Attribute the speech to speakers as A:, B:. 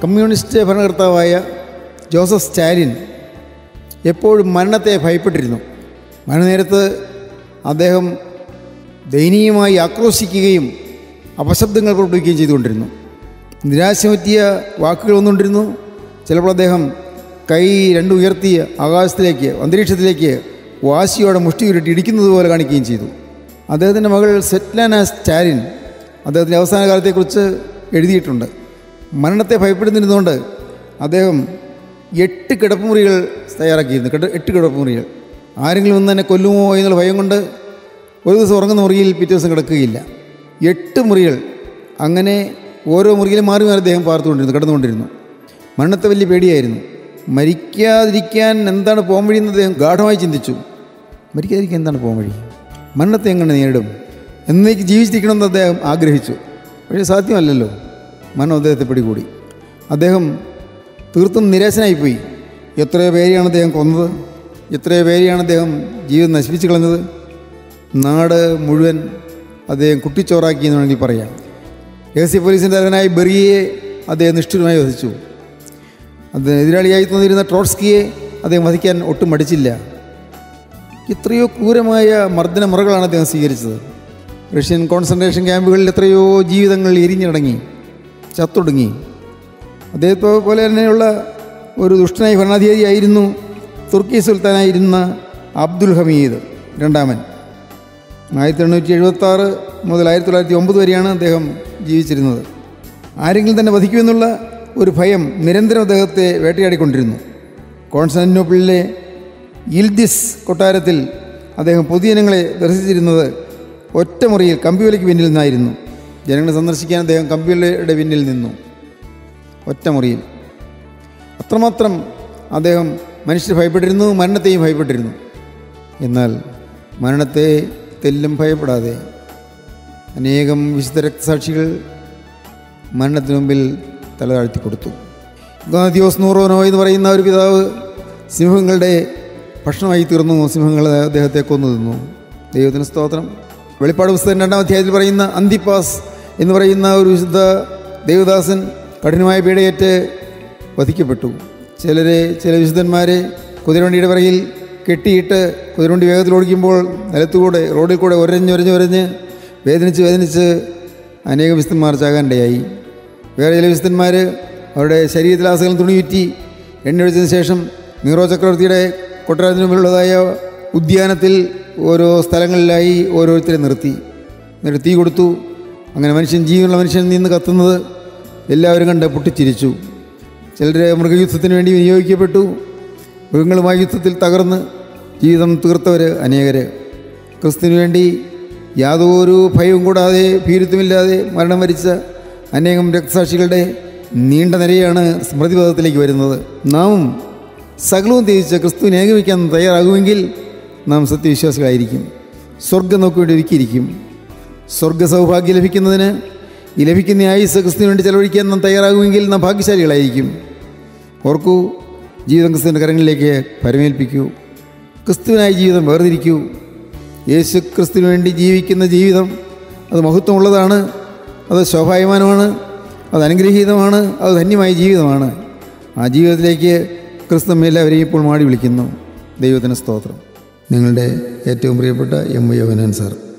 A: communist ഭരണകർത്താവായ Joseph Stalin എപ്പോഴും മരണത്തെ ഭയപ്പെട്ടിരുന്നു മരണനേരത്ത് അദ്ദേഹം ദയനീയമായി ആക്രോശിക്കുകയും അപശബ്ദങ്ങൾ പുറപ്പെടുവിക്കുകയും ചെയ്തുകൊണ്ടിരുന്നു നിരാശ പറ്റിയ വാക്കുകൾ വന്നുകൊണ്ടിരുന്നു ചിലപ്പോൾ അദ്ദേഹം കൈ രണ്ടും ഉയർത്തി ആകാശത്തിലേക്ക് അന്തരീക്ഷത്തിലേക്ക് വാശിയോടെ മുഷ്ടി ഉരുട്ടി ഇടിക്കുന്നത് പോലെ കാണിക്കുകയും ചെയ്തു അദ്ദേഹത്തിൻ്റെ മകൾ സെറ്റ്ലാന സ്റ്റാലിൻ അദ്ദേഹത്തിൻ്റെ അവസാന കാലത്തെക്കുറിച്ച് എഴുതിയിട്ടുണ്ട് മരണത്തെ ഭയപ്പെടുന്നിരുന്നുകൊണ്ട് അദ്ദേഹം എട്ട് കിടപ്പുമുറികൾ തയ്യാറാക്കിയിരുന്നു കിട എട്ട് കിടപ്പുമുറികൾ ആരെങ്കിലും ഒന്ന് തന്നെ കൊല്ലുമോ എന്നുള്ള ഭയം കൊണ്ട് ഒരു ദിവസം ഉറങ്ങുന്ന മുറിയിൽ പിറ്റേ ദിവസം കിടക്കുകയില്ല എട്ട് മുറികൾ അങ്ങനെ ഓരോ മുറിയിലും മാറി മാറി അദ്ദേഹം പാർത്തുകൊണ്ടിരുന്നു കിടന്നുകൊണ്ടിരുന്നു മരണത്തെ വലിയ പേടിയായിരുന്നു മരിക്കാതിരിക്കാൻ എന്താണ് പോകാൻ വഴി എന്ന് അദ്ദേഹം ഗാഠമായി ചിന്തിച്ചു മരിക്കാതിരിക്കാൻ എന്താണ് പോകാൻ വഴി മരണത്തെ എങ്ങനെ നേരിടും എന്നേക്ക് ജീവിച്ചിരിക്കണമെന്ന് അദ്ദേഹം ആഗ്രഹിച്ചു പക്ഷേ സാധ്യമല്ലല്ലോ മരണം അദ്ദേഹത്തെ പിടികൂടി അദ്ദേഹം തീർത്തും നിരാശനായിപ്പോയി എത്രയോ പേരെയാണ് അദ്ദേഹം കൊന്നത് എത്രയോ പേരെയാണ് അദ്ദേഹം ജീവിതം നശിപ്പിച്ചു കളഞ്ഞത് നാട് മുഴുവൻ അദ്ദേഹം കുട്ടിച്ചോറാക്കി എന്ന് വേണമെങ്കിൽ പറയാം രഹസ്യ പോലീസിൻ്റെ തലവനായി ബെറിയെ അദ്ദേഹം നിഷ്ഠുരമായി വധിച്ചു അദ്ദേഹം എതിരാളിയായി തോന്നിയിരുന്ന ട്രോട്സ്കിയെ അദ്ദേഹം വധിക്കാൻ ഒട്ടും മടിച്ചില്ല എത്രയോ ക്രൂരമായ മർദ്ദന മുറകളാണ് അദ്ദേഹം സ്വീകരിച്ചത് റഷ്യൻ കോൺസെൻട്രേഷൻ ക്യാമ്പുകളിൽ എത്രയോ ജീവിതങ്ങൾ എരിഞ്ഞിടങ്ങി ചത്തൊടുങ്ങി അദ്ദേഹത്തെ പോലെ തന്നെയുള്ള ഒരു ദുഷ്ടനായ ഭരണാധികാരിയായിരുന്നു തുർക്കി സുൽത്താനായിരുന്ന അബ്ദുൽ ഹമീദ് രണ്ടാമൻ ആയിരത്തി എണ്ണൂറ്റി എഴുപത്തി ആറ് മുതൽ ആയിരത്തി തൊള്ളായിരത്തി ഒമ്പത് വരെയാണ് അദ്ദേഹം ജീവിച്ചിരുന്നത് ആരെങ്കിലും തന്നെ വധിക്കുമെന്നുള്ള ഒരു ഭയം നിരന്തരം അദ്ദേഹത്തെ വേട്ടയാടിക്കൊണ്ടിരുന്നു കോൺസ്റ്റാന്റിനോപ്പിളിലെ ഇൽദിസ് കൊട്ടാരത്തിൽ അദ്ദേഹം പൊതുജനങ്ങളെ ദർശിച്ചിരുന്നത് ഒറ്റ മുറിയിൽ കമ്പിവലയ്ക്ക് പിന്നിൽ നിന്നായിരുന്നു ജനങ്ങളെ സന്ദർശിക്കാൻ അദ്ദേഹം കമ്പിവലയുടെ പിന്നിൽ നിന്നു ഒറ്റ മുറിയിൽ അത്രമാത്രം അദ്ദേഹം മനുഷ്യർ ഭയപ്പെട്ടിരുന്നു മരണത്തെയും ഭയപ്പെട്ടിരുന്നു എന്നാൽ മരണത്തെ തെല്ലും ഭയപ്പെടാതെ അനേകം വിശുദ്ധ രക്തസാക്ഷികൾ മരണത്തിന് മുമ്പിൽ തല താഴ്ത്തി കൊടുത്തു ഗാദിയോസ് നൂറോനോ എന്ന് പറയുന്ന ഒരു പിതാവ് സിംഹങ്ങളുടെ ഭക്ഷണമായി തീർന്നു സിംഹങ്ങൾ അദ്ദേഹത്തെ കൊന്നു തിന്നു ദൈവത്തിന് സ്തോത്രം വെളിപ്പാട് പുസ്തകം രണ്ടാം അധ്യായത്തിൽ പറയുന്ന അന്തിപ്പാസ് എന്ന് പറയുന്ന ഒരു വിശുദ്ധ ദേവദാസൻ കഠിനമായ പീഡയേറ്റ് വധിക്കപ്പെട്ടു ചിലരെ ചില വിശുദ്ധന്മാരെ കുതിരവണ്ടിയുടെ പിറകിൽ കെട്ടിയിട്ട് കുതിരവണ്ടി വേഗത്തിൽ ഓടിക്കുമ്പോൾ നിലത്തുകൂടെ റോഡിൽ കൂടെ ഒരഞ്ഞ് ഒരഞ്ഞ് ഒരഞ്ഞ് വേദനിച്ച് വേദനിച്ച് അനേകം വിശുദ്ധന്മാർ ചാകാനിടയായി വേറെ ചില വിശുദ്ധന്മാർ അവരുടെ ശരീരത്തിലാസകലം തുണി ചുറ്റി എണ്ണ ഒഴിച്ചതിന് ശേഷം നീറോ ചക്രവർത്തിയുടെ കൊട്ടാരത്തിന് മുമ്പിലുള്ളതായ ഉദ്യാനത്തിൽ ഓരോ സ്ഥലങ്ങളിലായി ഓരോരുത്തരെ നിർത്തി എന്നിട്ട് തീ കൊടുത്തു അങ്ങനെ മനുഷ്യൻ ജീവനുള്ള മനുഷ്യൻ നിന്ന് കത്തുന്നത് എല്ലാവരും കണ്ട് പൊട്ടിച്ചിരിച്ചു ചിലർ മൃഗയുദ്ധത്തിന് വേണ്ടി വിനിയോഗിക്കപ്പെട്ടു മൃഗങ്ങളുമായി യുദ്ധത്തിൽ തകർന്ന് ജീവിതം തീർത്തവർ അനേകർ ക്രിസ്തുവിന് വേണ്ടി യാതൊരു ഭയവും കൂടാതെ ഭീരുത്വമില്ലാതെ മരണം വരിച്ച അനേകം രക്തസാക്ഷികളുടെ നീണ്ട നിരയാണ് സ്മൃതിപഥത്തിലേക്ക് വരുന്നത് നാമും സകലവും ത്യജിച്ച് ക്രിസ്തുവിനെ ഏകമിക്കാൻ തയ്യാറാകുമെങ്കിൽ നാം സത്യവിശ്വാസികളായിരിക്കും സ്വർഗം നോക്കി വേണ്ടി ഒരുക്കിയിരിക്കും സ്വർഗ സൗഭാഗ്യം ലഭിക്കുന്നതിന് ഈ ലഭിക്കുന്ന ആയുസ് ക്രിസ്തുവിന് വേണ്ടി ചെലവഴിക്കാൻ നാം തയ്യാറാകുമെങ്കിൽ നാം ഭാഗ്യശാലികളായിരിക്കും ഓർക്കൂ ജീവിതം ക്രിസ്തുവിൻ്റെ കരങ്ങളിലേക്ക് പരമേൽപ്പിക്കൂ ക്രിസ്തുവിനായി ജീവിതം വേർതിരിക്കൂ യേശു ക്രിസ്തുവിന് വേണ്ടി ജീവിക്കുന്ന ജീവിതം അത് മഹത്വമുള്ളതാണ് അത് ശോഭായമാനമാണ് അത് അനുഗ്രഹീതമാണ് അത് ധന്യമായ ജീവിതമാണ് ആ ജീവിതത്തിലേക്ക് ക്രിസ്തു എല്ലാവരെയും ഇപ്പോൾ മാടി വിളിക്കുന്നു ദൈവത്തിന് സ്തോത്രം നിങ്ങളുടെ ഏറ്റവും പ്രിയപ്പെട്ട എം യോഹനൻ സാർ